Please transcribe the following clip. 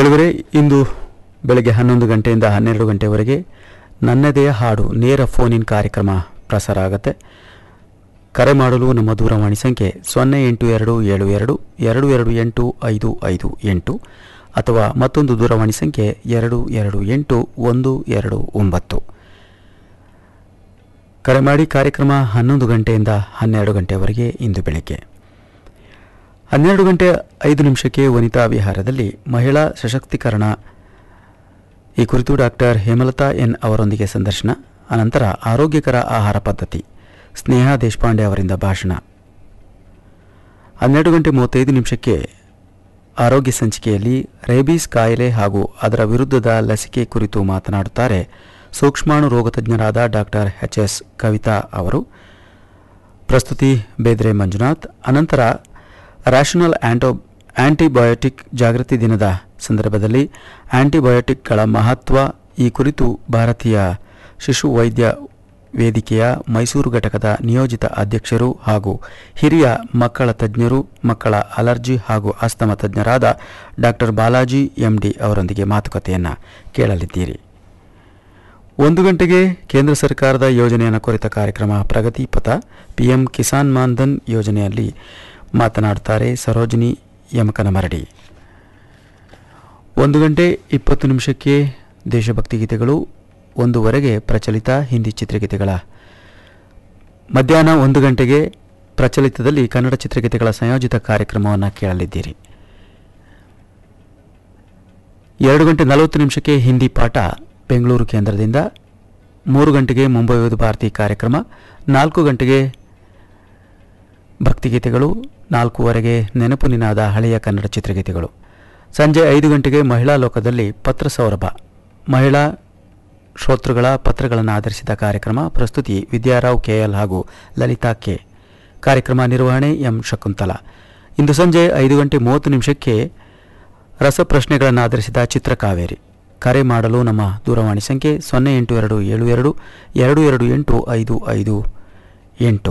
ಕೇಳಿದರೆ ಇಂದು ಬೆಳಗ್ಗೆ ಹನ್ನೊಂದು ಗಂಟೆಯಿಂದ ಹನ್ನೆರಡು ಗಂಟೆವರೆಗೆ ನನ್ನದೇ ಹಾಡು ನೇರ ಫೋನ್ ಇನ್ ಕಾರ್ಯಕ್ರಮ ಪ್ರಸಾರ ಆಗುತ್ತೆ ಕರೆ ಮಾಡಲು ನಮ್ಮ ದೂರವಾಣಿ ಸಂಖ್ಯೆ ಸೊನ್ನೆ ಎಂಟು ಎರಡು ಏಳು ಎರಡು ಎರಡು ಎರಡು ಎಂಟು ಐದು ಐದು ಎಂಟು ಅಥವಾ ಮತ್ತೊಂದು ದೂರವಾಣಿ ಸಂಖ್ಯೆ ಎರಡು ಎರಡು ಎಂಟು ಒಂದು ಎರಡು ಒಂಬತ್ತು ಕರೆ ಮಾಡಿ ಕಾರ್ಯಕ್ರಮ ಹನ್ನೊಂದು ಗಂಟೆಯಿಂದ ಹನ್ನೆರಡು ಗಂಟೆವರೆಗೆ ಇಂದು ಬೆಳಗ್ಗೆ ಹನ್ನೆರಡು ಗಂಟೆ ಐದು ನಿಮಿಷಕ್ಕೆ ವನಿತಾ ವಿಹಾರದಲ್ಲಿ ಮಹಿಳಾ ಸಶಕ್ತೀಕರಣ ಈ ಕುರಿತು ಡಾಕ್ಟರ್ ಹೇಮಲತಾ ಎನ್ ಅವರೊಂದಿಗೆ ಸಂದರ್ಶನ ಅನಂತರ ಆರೋಗ್ಯಕರ ಆಹಾರ ಪದ್ಧತಿ ಸ್ನೇಹ ದೇಶಪಾಂಡೆ ಅವರಿಂದ ಭಾಷಣ ಹನ್ನೆರಡು ಗಂಟೆ ಮೂವತ್ತೈದು ನಿಮಿಷಕ್ಕೆ ಆರೋಗ್ಯ ಸಂಚಿಕೆಯಲ್ಲಿ ರೇಬೀಸ್ ಕಾಯಿಲೆ ಹಾಗೂ ಅದರ ವಿರುದ್ಧದ ಲಸಿಕೆ ಕುರಿತು ಮಾತನಾಡುತ್ತಾರೆ ಸೂಕ್ಷ್ಮಾಣು ರೋಗ ತಜ್ಞರಾದ ಡಾಕ್ಟರ್ ಎಚ್ ಎಸ್ ಕವಿತಾ ಅವರು ಪ್ರಸ್ತುತಿ ಬೇದ್ರೆ ಮಂಜುನಾಥ್ ಅನಂತರ ರ್ಯಾಷನಲ್ ಆಂಟೋ ಆಂಟಿಬಯೋಟಿಕ್ ಜಾಗೃತಿ ದಿನದ ಸಂದರ್ಭದಲ್ಲಿ ಆಂಟಿಬಯೋಟಿಕ್ಗಳ ಮಹತ್ವ ಈ ಕುರಿತು ಭಾರತೀಯ ಶಿಶು ವೈದ್ಯ ವೇದಿಕೆಯ ಮೈಸೂರು ಘಟಕದ ನಿಯೋಜಿತ ಅಧ್ಯಕ್ಷರು ಹಾಗೂ ಹಿರಿಯ ಮಕ್ಕಳ ತಜ್ಞರು ಮಕ್ಕಳ ಅಲರ್ಜಿ ಹಾಗೂ ಅಸ್ತಮ ತಜ್ಞರಾದ ಡಾಕ್ಟರ್ ಬಾಲಾಜಿ ಎಂಡಿ ಅವರೊಂದಿಗೆ ಮಾತುಕತೆಯನ್ನು ಕೇಳಲಿದ್ದೀರಿ ಒಂದು ಗಂಟೆಗೆ ಕೇಂದ್ರ ಸರ್ಕಾರದ ಯೋಜನೆಯನ್ನು ಕುರಿತ ಕಾರ್ಯಕ್ರಮ ಪ್ರಗತಿ ಪಥ ಪಿಎಂ ಕಿಸಾನ್ ಮಾನ್ಧನ್ ಯೋಜನೆಯಲ್ಲಿ ಮಾತನಾಡುತ್ತಾರೆ ಸರೋಜಿನಿ ಯಮಕನಮರಡಿ ಒಂದು ಗಂಟೆ ಇಪ್ಪತ್ತು ನಿಮಿಷಕ್ಕೆ ದೇಶಭಕ್ತಿ ಗೀತೆಗಳು ಒಂದುವರೆಗೆ ಪ್ರಚಲಿತ ಹಿಂದಿ ಚಿತ್ರಗೀತೆಗಳ ಮಧ್ಯಾಹ್ನ ಒಂದು ಗಂಟೆಗೆ ಪ್ರಚಲಿತದಲ್ಲಿ ಕನ್ನಡ ಚಿತ್ರಗೀತೆಗಳ ಸಂಯೋಜಿತ ಕಾರ್ಯಕ್ರಮವನ್ನು ಕೇಳಲಿದ್ದೀರಿ ಎರಡು ಗಂಟೆ ನಲವತ್ತು ನಿಮಿಷಕ್ಕೆ ಹಿಂದಿ ಪಾಠ ಬೆಂಗಳೂರು ಕೇಂದ್ರದಿಂದ ಮೂರು ಗಂಟೆಗೆ ಮುಂಬೈ ವಿವಿಧ ಭಾರತಿ ಕಾರ್ಯಕ್ರಮ ನಾಲ್ಕು ಗಂಟೆಗೆ ಭಕ್ತಿಗೀತೆಗಳು ನಾಲ್ಕೂವರೆಗೆ ನೆನಪು ನಿನಾದ ಹಳೆಯ ಕನ್ನಡ ಚಿತ್ರಗೀತೆಗಳು ಸಂಜೆ ಐದು ಗಂಟೆಗೆ ಮಹಿಳಾ ಲೋಕದಲ್ಲಿ ಪತ್ರ ಸೌರಭ ಮಹಿಳಾ ಶ್ರೋತೃಗಳ ಪತ್ರಗಳನ್ನು ಆಧರಿಸಿದ ಕಾರ್ಯಕ್ರಮ ಪ್ರಸ್ತುತಿ ವಿದ್ಯಾರಾವ್ ಕೆಎಲ್ ಹಾಗೂ ಲಲಿತಾ ಕೆ ಕಾರ್ಯಕ್ರಮ ನಿರ್ವಹಣೆ ಎಂ ಶಕುಂತಲಾ ಇಂದು ಸಂಜೆ ಐದು ಗಂಟೆ ಮೂವತ್ತು ನಿಮಿಷಕ್ಕೆ ರಸಪ್ರಶ್ನೆಗಳನ್ನು ಆಧರಿಸಿದ ಚಿತ್ರಕಾವೇರಿ ಕರೆ ಮಾಡಲು ನಮ್ಮ ದೂರವಾಣಿ ಸಂಖ್ಯೆ ಸೊನ್ನೆ ಎಂಟು ಎರಡು ಏಳು ಎರಡು ಎರಡು ಎರಡು ಎಂಟು ಐದು ಐದು ಎಂಟು